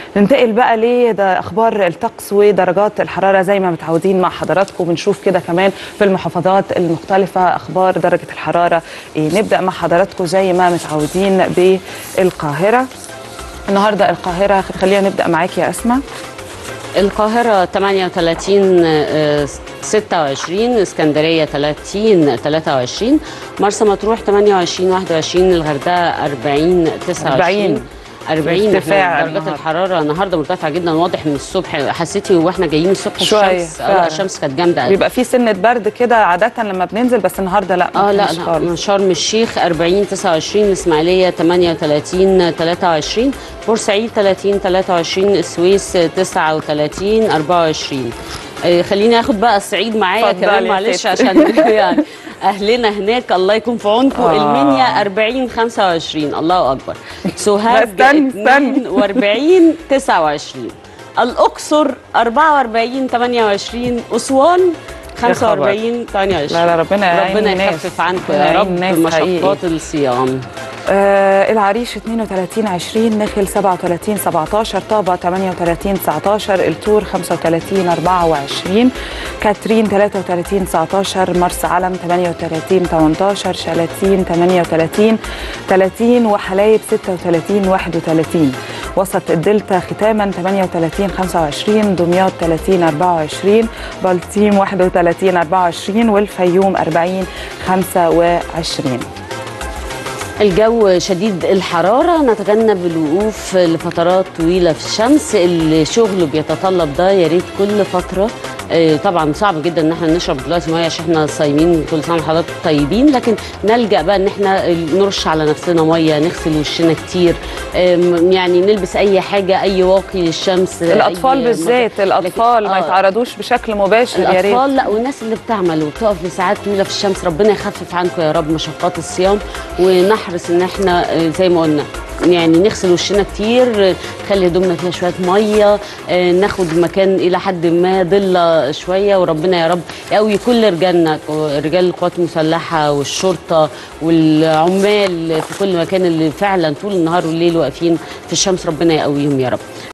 ننتقل بقى ليه ده اخبار الطقس ودرجات الحراره زي ما متعودين مع حضراتكم بنشوف كده كمان في المحافظات المختلفه اخبار درجه الحراره إيه نبدا مع حضراتكم زي ما متعودين بالقاهره النهارده القاهره خلينا نبدا معاكي يا اسماء القاهرة 38 آه، 26 اسكندرية 30 23 مرسى مطروح 28 21 الغردقة 40 29 40 ارتفاع احنا درجات النهاردة. الحرارة النهاردة مرتفعة جدا واضح من الصبح حسيتي واحنا جايين الصبح شوية، الشمس فعلا. اه الشمس كانت جامدة قوي. بيبقى في سنه برد كده عاده لما بننزل بس النهارده لا ما اه لا كانش لا خالص. من شرم الشيخ 40 29 الاسماعيليه 38 23 بورسعيد 30 23 السويس 39 24 آه، خليني اخد بقى الصعيد معايا اتفضلي كمان يا معلش ستي. عشان يعني اهلنا هناك الله يكون في عونكم آه. المنيا 40 25 الله اكبر سوهاج لا، استني، استني. 42 29 الاقصر 44 28 اسوان 45 28 لا لا ربنا يعين ربنا الناس. يخفف عنكم ربنا يا يعين رب الناس مشقات حقيقي. الصيام آه العريش 32 20 نخل 37 17 طابة 38 19 التور 35 24 كاترين 33 19 مرسى علم 38 18 شلاتين 38 30 وحلايب 36 31 وسط الدلتا ختاما 38 25 دمياط 30 24 بلطيم 31 24 والفيوم 40 25 الجو شديد الحرارة نتجنب الوقوف لفترات طويلة في الشمس اللي شغله بيتطلب ده يا ريت كل فترة آه، طبعا صعب جدا ان احنا نشرب دلوقتي ميه عشان احنا صايمين كل سنه وحضراتكم طيبين لكن نلجا بقى ان احنا نرش على نفسنا ميه نغسل وشنا كتير آم، يعني نلبس اي حاجه اي واقي للشمس الاطفال أي بالذات لكن- الاطفال ما آه، يتعرضوش بشكل مباشر يا ريت الاطفال لا والناس اللي بتعمل وبتقف لساعات طويله في الشمس ربنا يخفف عنكم يا رب مشقات الصيام ونحرص ان احنا آه، زي ما قلنا يعني نغسل وشنا كتير آه، نخلي هدومنا فيها شويه ميه آه، ناخد مكان الى حد ما ضله شويه وربنا يا رب يقوي كل رجالنا رجال القوات المسلحه والشرطه والعمال في كل مكان اللي فعلا طول النهار والليل واقفين في الشمس ربنا يقويهم يا رب